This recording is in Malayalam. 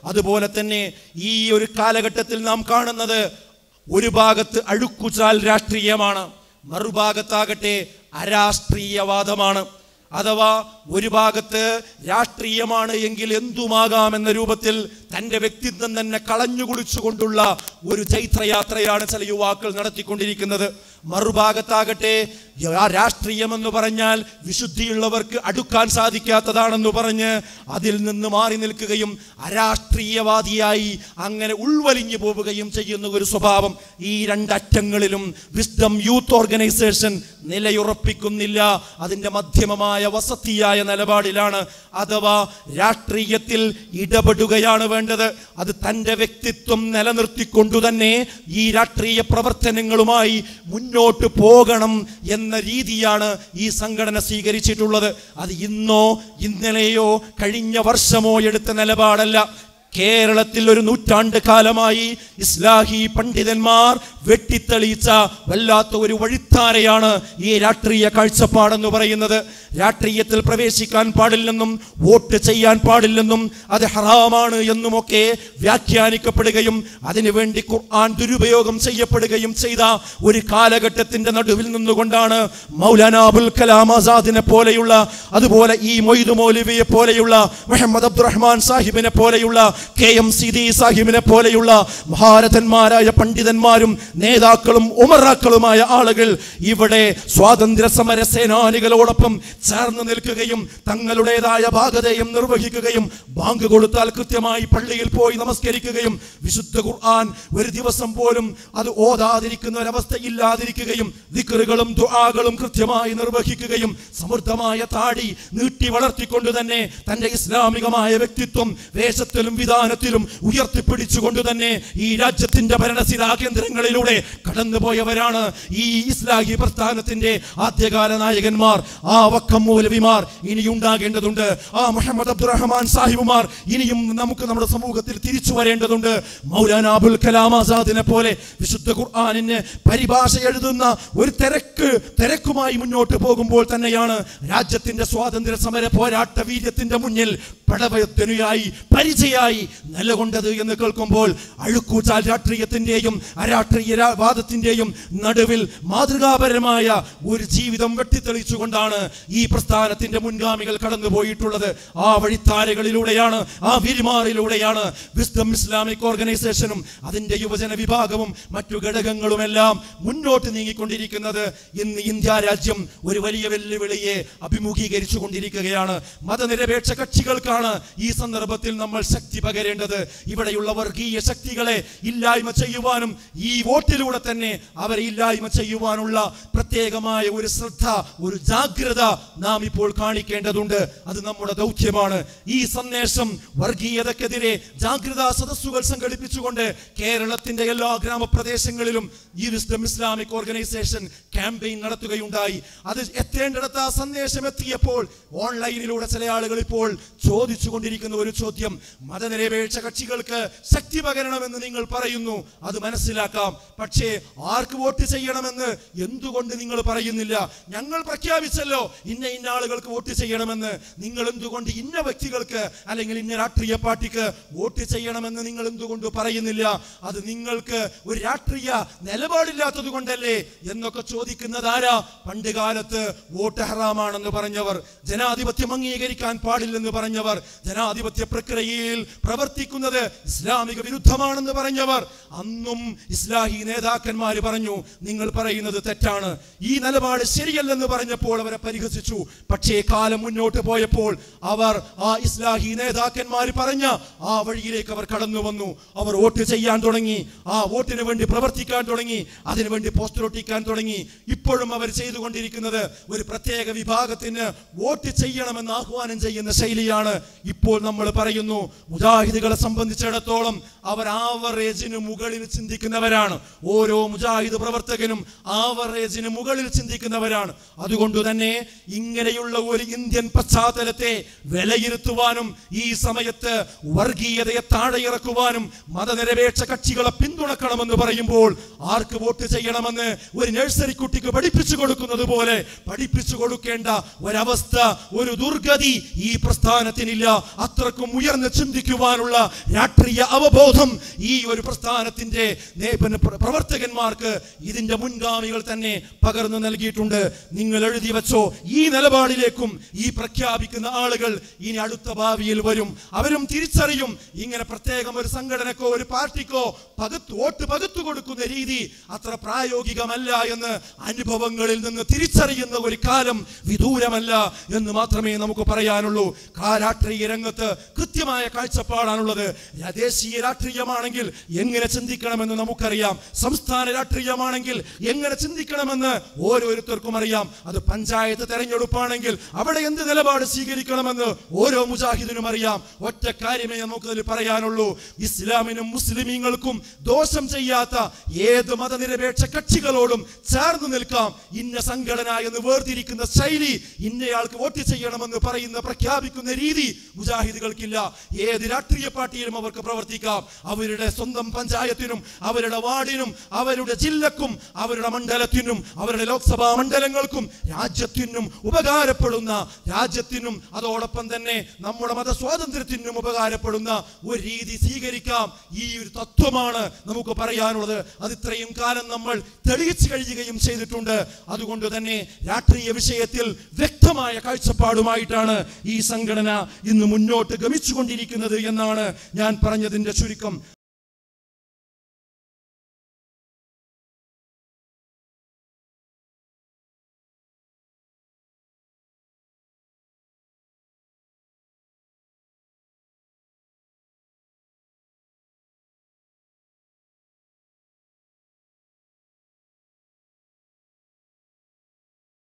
അതുപോലെ തന്നെ ഈ ഒരു കാലഘട്ടത്തിൽ നാം കാണുന്നത് ഒരു ഭാഗത്ത് അഴുക്കുചാൽ രാഷ്ട്രീയമാണ് മറുഭാഗത്താകട്ടെ അരാഷ്ട്രീയവാദമാണ് അഥവാ ഒരു ഭാഗത്ത് രാഷ്ട്രീയമാണ് എങ്കിൽ എന്തുമാകാമെന്ന രൂപത്തിൽ തൻ്റെ വ്യക്തിത്വം തന്നെ കളഞ്ഞു കുളിച്ചുകൊണ്ടുള്ള ഒരു ചൈത്രയാത്രയാണ് ചില യുവാക്കൾ നടത്തിക്കൊണ്ടിരിക്കുന്നത് മറുഭാഗത്താകട്ടെ ആ രാഷ്ട്രീയമെന്ന് പറഞ്ഞാൽ വിശുദ്ധിയുള്ളവർക്ക് അടുക്കാൻ സാധിക്കാത്തതാണെന്ന് പറഞ്ഞ് അതിൽ നിന്ന് മാറി നിൽക്കുകയും അരാഷ്ട്രീയവാദിയായി അങ്ങനെ ഉൾവലിഞ്ഞു പോവുകയും ചെയ്യുന്ന ഒരു സ്വഭാവം ഈ രണ്ടറ്റങ്ങളിലും വിസ്ഡം യൂത്ത് ഓർഗനൈസേഷൻ നിലയുറപ്പിക്കുന്നില്ല അതിൻ്റെ മധ്യമമായ വസതിയായ നിലപാടിലാണ് അഥവാ രാഷ്ട്രീയത്തിൽ ഇടപെടുകയാണ് വേണ്ടത് അത് തൻ്റെ വ്യക്തിത്വം നിലനിർത്തിക്കൊണ്ടു തന്നെ ഈ രാഷ്ട്രീയ പ്രവർത്തനങ്ങളുമായി മുന്നോട്ട് പോകണം എന്ന രീതിയാണ് ഈ സംഘടന സ്വീകരിച്ചിട്ടുള്ളത് അത് ഇന്നോ ഇന്നലെയോ കഴിഞ്ഞ വർഷമോ എടുത്ത നിലപാടല്ല കേരളത്തിൽ ഒരു നൂറ്റാണ്ട് കാലമായി ഇസ്ലാഹി പണ്ഡിതന്മാർ വെട്ടിത്തെളിയിച്ച വല്ലാത്ത ഒരു വഴിത്താരയാണ് ഈ രാഷ്ട്രീയ കാഴ്ചപ്പാടെന്ന് പറയുന്നത് രാഷ്ട്രീയത്തിൽ പ്രവേശിക്കാൻ പാടില്ലെന്നും വോട്ട് ചെയ്യാൻ പാടില്ലെന്നും അത് ഹറാമാണ് എന്നുമൊക്കെ വ്യാഖ്യാനിക്കപ്പെടുകയും അതിനുവേണ്ടി ഖുർആൻ ദുരുപയോഗം ചെയ്യപ്പെടുകയും ചെയ്ത ഒരു കാലഘട്ടത്തിന്റെ നടുവിൽ നിന്നുകൊണ്ടാണ് മൗലാന അബുൽ കലാം ആസാദിനെ പോലെയുള്ള അതുപോലെ ഈ മൊയ്ദു മൗലവിയെ പോലെയുള്ള മുഹമ്മദ് അബ്ദുറഹ്മാൻ സാഹിബിനെ പോലെയുള്ള കെ എം സിദി സാഹിബിനെ പോലെയുള്ള മഹാരഥന്മാരായ പണ്ഡിതന്മാരും നേതാക്കളും ഉമറാക്കളുമായ ആളുകൾ ഇവിടെ സ്വാതന്ത്ര്യ സമര സേനാനികളോടൊപ്പം ചേർന്ന് നിൽക്കുകയും തങ്ങളുടേതായ ഭാഗതയും നിർവഹിക്കുകയും ബാങ്ക് കൊടുത്താൽ കൃത്യമായി പള്ളിയിൽ പോയി നമസ്കരിക്കുകയും വിശുദ്ധ ഖുർആൻ ഒരു ദിവസം പോലും അത് ഓതാതിരിക്കുന്ന ഒരവസ്ഥ ഇല്ലാതിരിക്കുകയും ദിക്റുകളും ദുആകളും കൃത്യമായി നിർവഹിക്കുകയും സമൃദ്ധമായ താടി നീട്ടി വളർത്തിക്കൊണ്ട് തന്നെ തന്റെ ഇസ്ലാമികമായ വ്യക്തിത്വം വേഷത്തിലും വിധാനത്തിലും ഉയർത്തിപ്പിടിച്ചുകൊണ്ട് തന്നെ ഈ രാജ്യത്തിന്റെ ഭരണസിരാ കേന്ദ്രങ്ങളിലൂടെ കടന്നുപോയവരാണ് ഈ ഇസ്ലാഹി പ്രസ്ഥാനത്തിന്റെ ആദ്യകാല നായകന്മാർ ആ വക്കം മൗലവിമാർ ഇനിയുണ്ടാകേണ്ടതുണ്ട് ആ മുഹമ്മദ് അബ്ദുറഹ്മാൻ സാഹിബുമാർ ഇനിയും നമുക്ക് നമ്മുടെ സമൂഹത്തിൽ തിരിച്ചു വരേണ്ടതുണ്ട് മൗലാന അബുൽ കലാം ആസാദിനെ പോലെ വിശുദ്ധ ഖുർആാനിന് പരിഭാഷ എഴുതുന്ന ഒരു തിരക്ക് തിരക്കുമായി മുന്നോട്ട് പോകുമ്പോൾ തന്നെയാണ് രാജ്യത്തിന്റെ സ്വാതന്ത്ര്യ സമര പോരാട്ട വീര്യത്തിന്റെ മുന്നിൽ പടവയത്തിനുയായി പരിചയായി നിലകൊണ്ടത് എന്ന് കേൾക്കുമ്പോൾ അഴുക്കൂച്ചാൽ രാഷ്ട്രീയത്തിന്റെയും അരാഷ്ട്രീയ രാ- വാദത്തിന്റെയും നടുവിൽ മാതൃകാപരമായ ഒരു ജീവിതം വെട്ടിത്തെളിച്ചുകൊണ്ടാണ് ഈ പ്രസ്ഥാനത്തിന്റെ മുൻഗാമികൾ കടന്നുപോയിട്ടുള്ളത് ആ വഴിത്താരകളിലൂടെയാണ് ആ വിരിമാറിലൂടെയാണ് വിസ്ഡം ഇസ്ലാമിക് ഓർഗനൈസേഷനും അതിന്റെ യുവജന വിഭാഗവും മറ്റു ഘടകങ്ങളുമെല്ലാം മുന്നോട്ട് നീങ്ങിക്കൊണ്ടിരിക്കുന്നത് ഇന്ന് ഇന്ത്യ രാജ്യം ഒരു വലിയ വെല്ലുവിളിയെ അഭിമുഖീകരിച്ചു കൊണ്ടിരിക്കുകയാണ് മതനിരപേക്ഷ കക്ഷികൾക്കാണ് ഈ സന്ദർഭത്തിൽ നമ്മൾ ശക്തി പകരേണ്ടത് ഇവിടെയുള്ള വർഗീയ ശക്തികളെ ഇല്ലായ്മ ചെയ്യുവാനും ഈ വോട്ടിലൂടെ തന്നെ അവരെ ഇല്ലായ്മ ചെയ്യുവാനുള്ള പ്രത്യേകമായ ഒരു ശ്രദ്ധ ഒരു ജാഗ്രത നാം ഇപ്പോൾ കാണിക്കേണ്ടതുണ്ട് അത് നമ്മുടെ ദൗത്യമാണ് ഈ സന്ദേശം വർഗീയതക്കെതിരെ ജാഗ്രതാ സദസ്സുകൾ സംഘടിപ്പിച്ചുകൊണ്ട് കേരളത്തിന്റെ എല്ലാ ഗ്രാമപ്രദേശങ്ങളിലും ഈ വിസ്ഡം ഇസ്ലാമിക് ഓർഗനൈസേഷൻ ക്യാമ്പയിൻ നടത്തുകയുണ്ടായി അത് എത്തേണ്ടിടത്ത് ആ സന്ദേശം എത്തിയപ്പോൾ ഓൺലൈനിലൂടെ ചില ആളുകൾ ഇപ്പോൾ ചോദിച്ചു കൊണ്ടിരിക്കുന്ന ഒരു ചോദ്യം മതനിരപേക്ഷ കക്ഷികൾക്ക് ശക്തി പകരണമെന്ന് നിങ്ങൾ പറയുന്നു അത് മനസ്സിലാക്കാം പക്ഷേ ആർക്ക് വോട്ട് ചെയ്യണമെന്ന് എന്തുകൊണ്ട് നിങ്ങൾ പറയുന്നില്ല ഞങ്ങൾ പ്രഖ്യാപിച്ചല്ലോ ഇന്ന ഇന്ന ആളുകൾക്ക് വോട്ട് ചെയ്യണമെന്ന് നിങ്ങൾ എന്തുകൊണ്ട് ഇന്ന വ്യക്തികൾക്ക് അല്ലെങ്കിൽ ഇന്ന രാഷ്ട്രീയ പാർട്ടിക്ക് വോട്ട് ചെയ്യണമെന്ന് നിങ്ങൾ എന്തുകൊണ്ട് പറയുന്നില്ല അത് നിങ്ങൾക്ക് ഒരു രാഷ്ട്രീയ നിലപാടില്ലാത്തത് കൊണ്ടല്ലേ എന്നൊക്കെ ചോദിക്കുന്നത് ആരാ പണ്ട് കാലത്ത് വോട്ട് ഹറാമാണെന്ന് പറഞ്ഞവർ ജനാധിപത്യം അംഗീകരിക്കാൻ പാടില്ലെന്ന് പറഞ്ഞവർ ജനാധിപത്യ പ്രക്രിയയിൽ പ്രവർത്തിക്കുന്നത് ഇസ്ലാമിക വിരുദ്ധമാണെന്ന് പറഞ്ഞവർ അന്നും ഇസ്ലാഹി നേതാക്കന്മാർ പറഞ്ഞു നിങ്ങൾ പറയുന്നത് തെറ്റാണ് ഈ നിലപാട് ശരിയല്ലെന്ന് പറഞ്ഞപ്പോൾ അവരെ പരിഹസിച്ചു പക്ഷേ കാലം മുന്നോട്ട് പോയപ്പോൾ അവർ ആ ഇസ്ലാഹി നേതാക്കന്മാർ പറഞ്ഞ ആ വഴിയിലേക്ക് അവർ കടന്നു വന്നു അവർ വോട്ട് ചെയ്യാൻ തുടങ്ങി ആ വോട്ടിന് വേണ്ടി പ്രവർത്തിക്കാൻ തുടങ്ങി അതിനുവേണ്ടി പോസ്റ്റർ ഒട്ടിക്കാൻ തുടങ്ങി ഇപ്പോഴും അവർ ചെയ്തുകൊണ്ടിരിക്കുന്നത് ഒരു പ്രത്യേക വിഭാഗത്തിന് വോട്ട് ചെയ്യണമെന്ന് ആഹ്വാനം ചെയ്യുന്ന ശൈലിയാണ് ഇപ്പോൾ നമ്മൾ പറയുന്നു മുജാഹിദുകളെ സംബന്ധിച്ചിടത്തോളം അവർ ആവറേജിന് മുകളിൽ ചിന്തിക്കുന്നവരാണ് ഓരോ മുജാഹിദ് പ്രവർത്തകനും ആവറേജിന് മുകളിൽ ചിന്തിക്കുന്നവരാണ് അതുകൊണ്ട് തന്നെ ഇങ്ങനെയുള്ള ഒരു ഇന്ത്യൻ പശ്ചാത്തലത്തെ വിലയിരുത്തുവാനും ഈ സമയത്ത് വർഗീയതയെ താഴെ ഇറക്കുവാനും മതനിരപേക്ഷ കക്ഷികളെ പിന്തുണക്കണമെന്ന് പറയുമ്പോൾ ആർക്ക് വോട്ട് ചെയ്യണമെന്ന് ഒരു നഴ്സറി കുട്ടിക്ക് പഠിപ്പിച്ചു കൊടുക്കുന്നത് പോലെ പഠിപ്പിച്ചു കൊടുക്കേണ്ട ഒരവസ്ഥ ഒരു ദുർഗതി ഈ പ്രസ്ഥാനത്തിന് പാടില്ല അത്രക്കും ഉയർന്ന് ചിന്തിക്കുവാനുള്ള രാഷ്ട്രീയ അവബോധം ഈ ഒരു പ്രസ്ഥാനത്തിന്റെ നേ- പിന്നെ പ്ര- പ്രവർത്തകന്മാർക്ക് ഇതിന്റെ മുൻഗാമികൾ തന്നെ പകർന്നു നൽകിയിട്ടുണ്ട് നിങ്ങൾ എഴുതി വെച്ചോ ഈ നിലപാടിലേക്കും ഈ പ്രഖ്യാപിക്കുന്ന ആളുകൾ ഇനി അടുത്ത ഭാവിയിൽ വരും അവരും തിരിച്ചറിയും ഇങ്ങനെ പ്രത്യേകം ഒരു സംഘടനക്കോ ഒരു പാർട്ടിക്കോ പകുത്തു വോട്ട് പകുത്തു കൊടുക്കുന്ന രീതി അത്ര പ്രായോഗികമല്ല എന്ന് അനുഭവങ്ങളിൽ നിന്ന് തിരിച്ചറിയുന്ന ഒരു കാലം വിദൂരമല്ല എന്ന് മാത്രമേ നമുക്ക് പറയാനുള്ളൂ ആ രാഷ്ട്രീയ രംഗത്ത് കൃത്യമായ കാഴ്ചപ്പാടാണുള്ളത് ര- ദേശീയ രാഷ്ട്രീയമാണെങ്കിൽ എങ്ങനെ ചിന്തിക്കണമെന്ന് നമുക്കറിയാം സംസ്ഥാന രാഷ്ട്രീയമാണെങ്കിൽ എങ്ങനെ ചിന്തിക്കണമെന്ന് ഓരോരുത്തർക്കും അറിയാം അത് പഞ്ചായത്ത് തെരഞ്ഞെടുപ്പാണെങ്കിൽ അവിടെ എന്ത് നിലപാട് സ്വീകരിക്കണമെന്ന് ഓരോ മുജാഹിദിനും അറിയാം ഒറ്റ കാര്യമേ നമുക്കതിൽ പറയാനുള്ളൂ ഇസ്ലാമിനും മുസ്ലിമീങ്ങൾക്കും ദോഷം ചെയ്യാത്ത ഏത് മതനിരപേക്ഷ കക്ഷികളോടും ചേർന്ന് നിൽക്കാം ഇന്ന സംഘടന എന്ന് വേർതിരിക്കുന്ന ശൈലി ഇന്നയാൾക്ക് വോട്ട് ചെയ്യണമെന്ന് പറയുന്ന പ്രഖ്യാപിക്കുന്ന രീതി മുജാഹിദുകൾക്കില്ല ഏത് രാഷ്ട്രീയ പാർട്ടിയിലും അവർക്ക് പ്രവർത്തിക്കാം അവരുടെ സ്വന്തം പഞ്ചായത്തിനും അവരുടെ വാർഡിനും അവരുടെ ജില്ലക്കും അവരുടെ മണ്ഡലത്തിനും അവരുടെ ലോക്സഭാ മണ്ഡലങ്ങൾക്കും രാജ്യത്തിനും ഉപകാരപ്പെടുന്ന രാജ്യത്തിനും അതോടൊപ്പം തന്നെ നമ്മുടെ മതസ്വാതന്ത്ര്യത്തിനും ഉപകാരപ്പെടുന്ന ഒരു രീതി സ്വീകരിക്കാം ഈ ഒരു തത്വമാണ് നമുക്ക് പറയാനുള്ളത് അത് ഇത്രയും കാലം നമ്മൾ തെളിയിച്ചു കഴിയുകയും ചെയ്തിട്ടുണ്ട് അതുകൊണ്ട് തന്നെ രാഷ്ട്രീയ വിഷയത്തിൽ വ്യക്തമായ കാഴ്ചപ്പാടുമായിട്ടാണ് ഈ സംഘടന ഇന്ന് മുന്നോട്ട് ഗമിച്ചുകൊണ്ടിരിക്കുന്നത് എന്നാണ് ഞാൻ പറഞ്ഞതിന്റെ ചുരുക്കം